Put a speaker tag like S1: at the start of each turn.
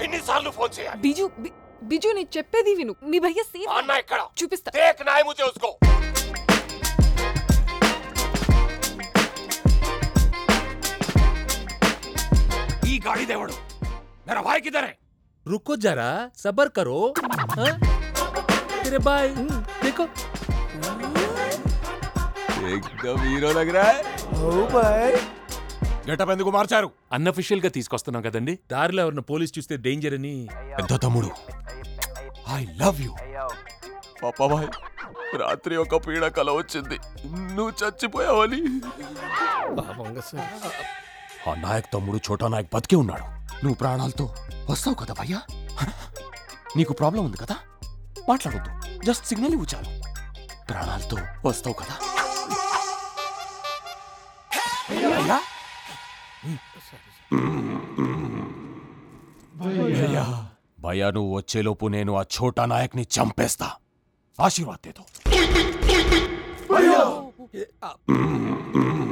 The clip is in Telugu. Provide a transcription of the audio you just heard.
S1: ఎన్నిసార్లు ఫోన్ చేయాలి
S2: బిజు బి- బిజు నేను చెప్పేది విను మీ భయ్య సేఫ్
S1: ఆ అన్న ఎక్కడ
S2: చూపిస్తా
S1: దేక్ నాయ ముझे उसको ఈ గాడి దేవుడు मेरा भाई किधर है
S3: रुको जरा सबर करो हाँ? तेरे भाई हम्म, देखो
S1: एकदम हीरो लग रहा है గెటప్ ఎందుకు మార్చారు
S3: అన్అఫిషియల్ గా తీసుకొస్తున్నాం కదండి దారిలో ఎవరిన పోలీస్ చూస్తే డేంజర్ అని
S1: పెద్ద తమ్ముడు ఐ లవ్ యు పాపాబాయ్ రాత్రి ఒక పీడ కల వచ్చింది నువ్వు చచ్చిపోయావని ఆ నాయక్ తమ్ముడు చోటా నాయక్ బతికే ఉన్నాడు నువ్వు ప్రాణాలతో వస్తావు కదా భయ్యా నీకు ప్రాబ్లం ఉంది కదా మాట్లాడొద్దు జస్ట్ సిగ్నల్ ఇవ్వు చాలు ప్రాణాలతో వస్తావు కదా భయ్యా భయ్యా భయ్యా నువ్వు వచ్చేలోపు నేను ఆ ఛోటా నాయక్ని చంపేస్తా ఆశీర్వాద్ దేతో